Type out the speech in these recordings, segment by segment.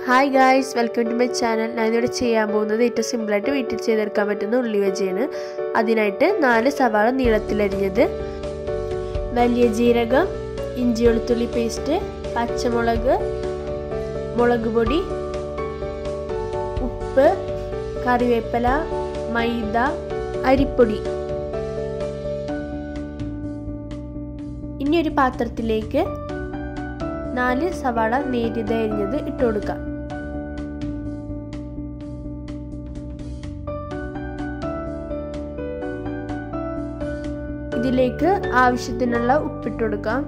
hi guys welcome to my channel ഞാനിവിടെ ചെയ്യാൻ പോകുന്നത് ഏറ്റവും സിമ്പിളായിട്ട് വീട്ടിൽ ചെയ്തെടുക്കാൻ പറ്റുന്ന ഉള്ളി ബജിയാണ് അതിനായിട്ട് നാല് സവാള നീളത്തിലരിഞ്ഞത് വലിയ ജീരകം ഇഞ്ചി വെളുത്തുള്ളി പേസ്റ്റ് പച്ചമുളക് മുളക് പൊടി ഉപ്പ് കറിവേപ്പില മൈദ അരിപ്പൊടി ഇനി ഒരു പാത്രത്തിലേക്ക് നാല് സവാള നേരിയത് അരിഞ്ഞത് ഇട്ട് കൊടുക്കാം ഇതിലേക്ക് ആവശ്യത്തിനുള്ള ഉപ്പിട്ട് കൊടുക്കാം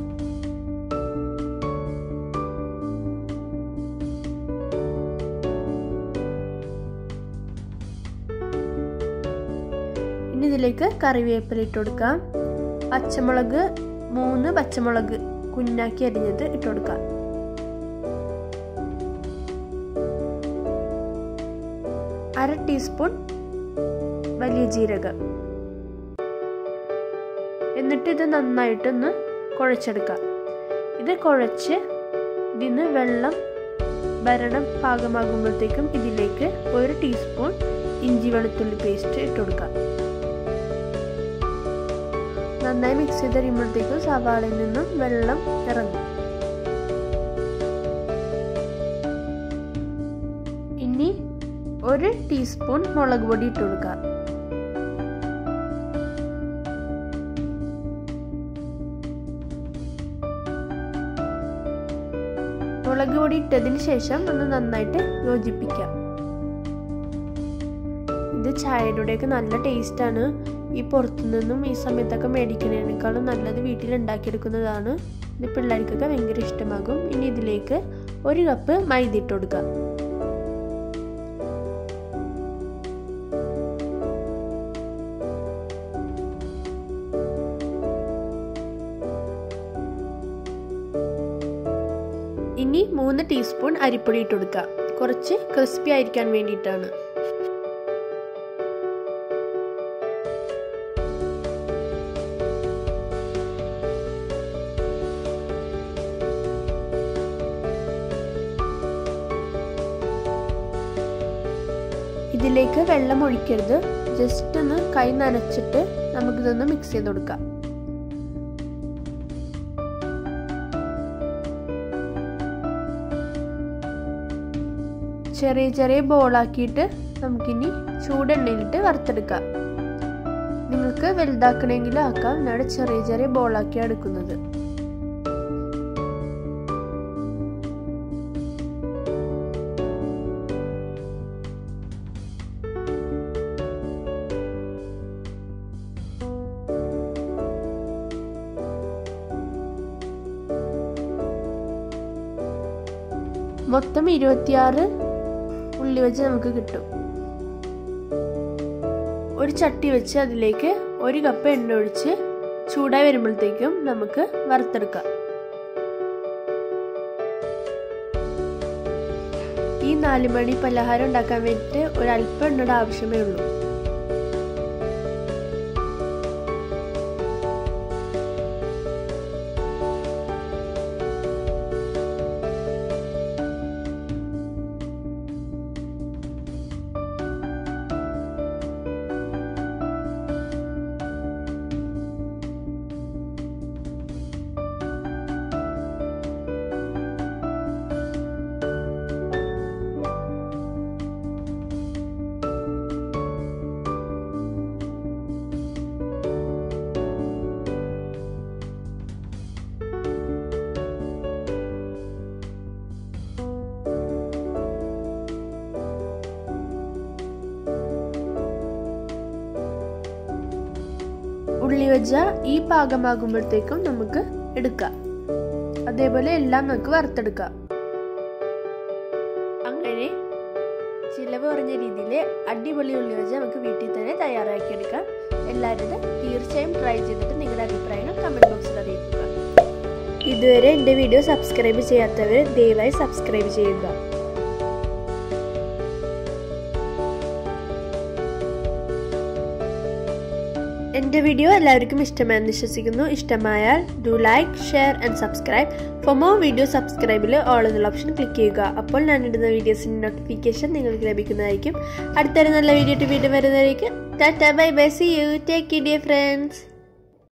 ഇനി ഇതിലേക്ക് കറിവേപ്പില ഇട്ട് കൊടുക്കാം പച്ചമുളക് മൂന്ന് പച്ചമുളക് കുഞ്ഞാക്കി അരിഞ്ഞത് ഇട്ട് കൊടുക്കാം അര ടീസ്പൂൺ വലിയ ജീരകം എന്നിട്ട് ഇത് നന്നായിട്ടൊന്ന് കുഴച്ചെടുക്കാം ഇത് കുഴച്ച് ഇതിന് വെള്ളം ഭരണം പാകമാകുമ്പോഴത്തേക്കും ഇതിലേക്ക് ഒരു ടീസ്പൂൺ ഇഞ്ചി വെളുത്തുള്ളി പേസ്റ്റ് ഇട്ട് കൊടുക്കാം നന്നായി മിക്സ് ചെയ്ത് കഴിയുമ്പോഴത്തേക്കും സവാളയിൽ നിന്നും വെള്ളം ഇറങ്ങും ഇനി ഒരു ടീസ്പൂൺ മുളക് പൊടി ഇട്ട് കൊടുക്കാം മുളക് പൊടി ഇട്ടതിന് ശേഷം ഒന്ന് നന്നായിട്ട് യോജിപ്പിക്കാം ഇത് ചായയുടെയൊക്കെ നല്ല ടേസ്റ്റാണ് ഈ പുറത്തു നിന്നും ഈ സമയത്തൊക്കെ മേടിക്കുന്നതിനേക്കാളും നല്ലത് വീട്ടിൽ ഉണ്ടാക്കിയെടുക്കുന്നതാണ് ഇത് പിള്ളേർക്കൊക്കെ ഭയങ്കര ഇഷ്ടമാകും ഇനി ഇതിലേക്ക് ഒരു കപ്പ് മൈദ ഇട്ട് കൊടുക്കുക ഇനി മൂന്ന് ടീസ്പൂൺ അരിപ്പൊടി ഇട്ട് കൊടുക്കുക കുറച്ച് ക്രിസ്പി ആയിരിക്കാൻ വേണ്ടിയിട്ടാണ് ഇതിലേക്ക് വെള്ളം ഒഴിക്കരുത് ജസ്റ്റ് ഒന്ന് കൈ നനച്ചിട്ട് നമുക്കിതൊന്ന് മിക്സ് ചെയ്ത് കൊടുക്കാം ചെറിയ ചെറിയ ബോളാക്കിയിട്ട് നമുക്കിനി ചൂടെണ്ണയിലിട്ട് വറുത്തെടുക്കാം നിങ്ങൾക്ക് വലുതാക്കണമെങ്കിലും ആക്കാം ഞാൻ ചെറിയ ചെറിയ ബോളാക്കിയാണ് എടുക്കുന്നത് മൊത്തം ഇരുപത്തിയാറ് ഉള്ളി വെച്ച് നമുക്ക് കിട്ടും ഒരു ചട്ടി വെച്ച് അതിലേക്ക് ഒരു കപ്പ് എണ്ണ ഒഴിച്ച് ചൂടായി വരുമ്പോഴത്തേക്കും നമുക്ക് വറുത്തെടുക്കാം ഈ നാല് മണി പലഹാരം ഉണ്ടാക്കാൻ വേണ്ടിയിട്ട് ഒരല്പം എണ്ണയുടെ ആവശ്യമേ ഉള്ളൂ ഉള്ളി വെച്ച ഈ പാകമാകുമ്പോഴത്തേക്കും നമുക്ക് എടുക്കാം അതേപോലെ എല്ലാം നമുക്ക് വറുത്തെടുക്കാം അങ്ങനെ ചിലവ് കുറഞ്ഞ രീതിയിൽ അടിപൊളി ഉള്ളി വെച്ച് നമുക്ക് വീട്ടിൽ തന്നെ തയ്യാറാക്കിയെടുക്കാം എല്ലാവരും ഇത് തീർച്ചയായും ട്രൈ ചെയ്തിട്ട് നിങ്ങളുടെ അഭിപ്രായങ്ങൾ കമൻറ്റ് ബോക്സിൽ അറിയിക്കുക ഇതുവരെ എൻ്റെ വീഡിയോ സബ്സ്ക്രൈബ് ചെയ്യാത്തവർ ദയവായി സബ്സ്ക്രൈബ് ചെയ്യുക എൻ്റെ വീഡിയോ എല്ലാവർക്കും ഇഷ്ടമായെന്ന് വിശ്വസിക്കുന്നു ഇഷ്ടമായാൽ do like share and subscribe for more video സബ്സ്ക്രൈബിൽ ഓൾ എന്നുള്ള ഓപ്ഷൻ ക്ലിക്ക് ചെയ്യുക അപ്പോൾ ഞാൻ ഇടുന്ന വീഡിയോസിൻ്റെ നോട്ടിഫിക്കേഷൻ നിങ്ങൾക്ക് ലഭിക്കുന്നതായിരിക്കും അടുത്തൊരു നല്ല വീഡിയോ വീണ്ടും വരുന്നതായിരിക്കും tata bye bye see you take dear friends